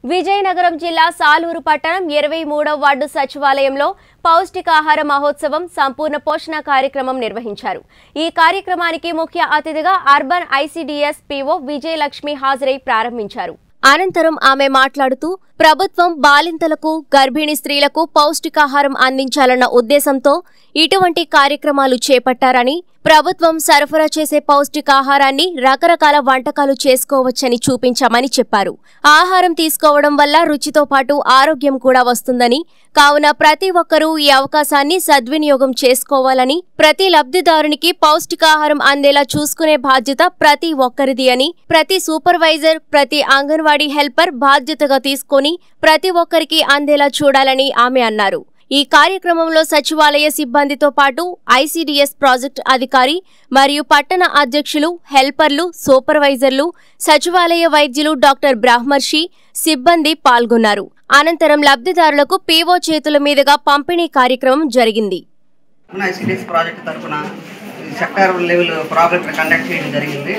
విజయనగరం జిల్లా సాలూరు పట్టణం ఇరవై మూడవ వార్డు సచివాలయంలో పౌష్టికాహార మహోత్సవం సంపూర్ణ పోషణ కార్యక్రమం నిర్వహించారు ఈ కార్యక్రమానికి ముఖ్య అతిథిగా అర్బన్ ఐసీడీఎస్ పీఓ విజయలక్ష్మి హాజరై ప్రారంభించారు అనంతరం ఆమె మాట్లాడుతూ ప్రభుత్వం బాలింతలకు గర్భిణీ స్త్రీలకు పౌష్టికాహారం అందించాలన్న ఉద్దేశంతో ఇటువంటి కార్యక్రమాలు చేపట్టారని ప్రభుత్వం సరఫరా చేసే పౌష్టికాహారాన్ని రకరకాల వంటకాలు చేసుకోవచ్చని చూపించామని చెప్పారు ఆహారం తీసుకోవడం వల్ల రుచితో పాటు ఆరోగ్యం కూడా వస్తుందని కావున ప్రతి ఒక్కరూ ఈ అవకాశాన్ని సద్వినియోగం చేసుకోవాలని ప్రతి లబ్ధిదారునికి పౌష్టికాహారం అందేలా చూసుకునే బాధ్యత ప్రతి ఒక్కరిది అని ప్రతి సూపర్వైజర్ ప్రతి అంగన్వాడీ హెల్పర్ బాధ్యతగా తీసుకొని ప్రతి ఒక్కరికి అందేలా చూడాలని ఆమె అన్నారు ఈ కార్యక్రమంలో సచివాలయ సిబ్బందితో పాటు ఐసీడీఎస్ ప్రాజెక్ట్ అధికారి మరియు పట్టణ అధ్యక్షులు హెల్పర్లు సూపర్వైజర్లు సచివాలయ వైద్యులు డాక్టర్ బ్రాహ్మర్షి సిబ్బంది పాల్గొన్నారు అనంతరం లబ్ధిదారులకు పీఓ చేతుల మీదుగా పంపిణీ కార్యక్రమం జరిగింది ఐసీడీఎస్ ప్రాజెక్ట్ తరఫున సెక్టార్ లెవెల్ ప్రోగ్రామ్ కండక్ట్ చేయడం జరిగింది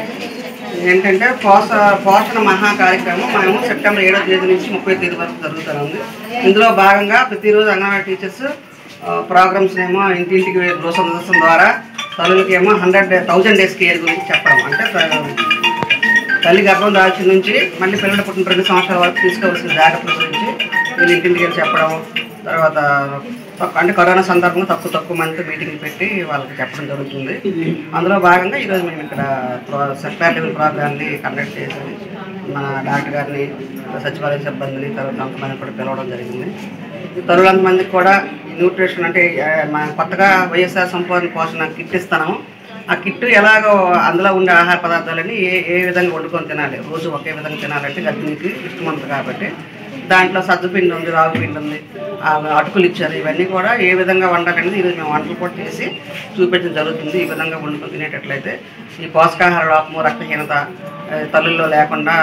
ఏంటంటే పోష పోషణ మహా కార్యక్రమం మేము సెప్టెంబర్ ఏడో తేదీ నుంచి ముప్పై తేదీ వరకు జరుగుతుంది ఇందులో భాగంగా ప్రతిరోజు అంగన్వాడీ టీచర్స్ ప్రోగ్రామ్స్ ఏమో ఇంటింటికి గృహ సందర్శనం ద్వారా తల్లులకి ఏమో హండ్రెడ్ థౌజండ్ డేస్ కేర్ గురించి చెప్పడం అంటే త- తల్లి గర్భం దాల్చిన నుంచి మళ్ళీ పిల్లలు పుట్టిన రెండు సంవత్సరాల వరకు తీసుకోవాల్సిన జాగ్రత్తల గురించి వీళ్ళు ఇంటింటికి వెళ్ళి చెప్పడం తర్వాత తక్కు- అంటే కరోనా సందర్భంగా తక్కువ తక్కువ మందితో మీటింగ్ పెట్టి వాళ్ళకి చెప్పడం జరుగుతుంది అందులో భాగంగా ఈరోజు మేము ఇక్కడ ప్రో- సెక్టార్ లెవెల్ ప్రోగ్రామ్ని కండక్ట్ చేసి మన డాక్టర్ గారిని సచివాలయ సిబ్బందిని తర్వాత అంతమంది కూడా పిలవడం జరిగింది ఈ తరువాత మందికి కూడా ఈ న్యూట్రిషన్ అంటే ఆ, మన కొత్తగా వైఎస్ఆర్ సంపూర్ణ పోషణ కిట్ ఇస్తున్నాము ఆ కిట్ ఎలాగో అందులో ఉండే ఆహార పదార్థాలని ఏ ఏ విధంగా వండుకొని తినాలి రోజు ఒకే విధంగా తినాలంటే గర్భిణికి ఇష్టమంత కాబట్టి దాంట్లో సజ్జపిండి ఉంది రాగు పిండి ఉంది ఆ అటుకులు ఇచ్చారు ఇవన్నీ కూడా ఏ విధంగా వండాలనేది ఈరోజు మేము వంటలు కూడా చేసి చూపించడం జరుగుతుంది ఈ విధంగా వండుకొని తినేటట్లయితే ఈ పోషకాహార లోపము రక్తహీనత ఆ, తల్లుల్లో లేకుండా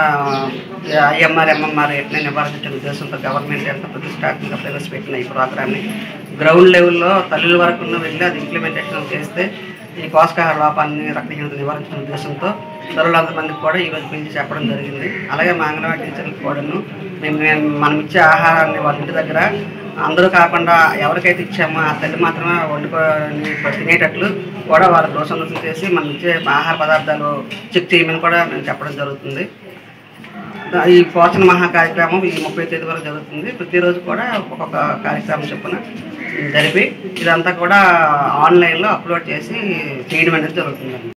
ఐఎంఆర్ ఎంఎంఆర్ ఎట్లా నివారించిన ఉద్దేశంతో గవర్నమెంట్ ఎంత ప్రతిష్టాత్మకంగా ప్రవేశపెట్టిన ఈ ప్రోగ్రామ్ని గ్రౌండ్ లెవెల్లో తల్లుల వరకు ఉన్న వెళ్ళి అది ఇంప్లిమెంటేషన్ చేస్తే ఈ పోషకాహార లోపాన్ని రక్తహీనత నివారించిన ఉద్దేశంతో తల్లులంత మందికి కూడా ఈరోజు పిలిచి చెప్పడం జరిగింది అలాగే మా అంగన్వాడీ టీచర్లకు కూడాను మేము మేము- మనం ఇచ్చే ఆహారాన్ని వాళ్ళ ఇంటి దగ్గర అందరూ కాకుండా ఎవరికైతే ఇచ్చామో ఆ తల్లి మాత్రమే వండుకొని తినేటట్లు కూడా వాళ్ళ దోషం చేసి మనం ఇచ్చే ఆహార పదార్థాలు చెక్ చేయమని కూడా మేము చెప్పడం జరుగుతుంది ఈ పోషణ మహా కార్యక్రమం ఈ ముప్పై తేదీ వరకు జరుగుతుంది ప్రతిరోజు కూడా ఒక్కొక్క కార్యక్రమం చొప్పున జరిపి ఇదంతా కూడా ఆన్లైన్లో అప్లోడ్ చేసి చేయడం అనేది జరుగుతుంది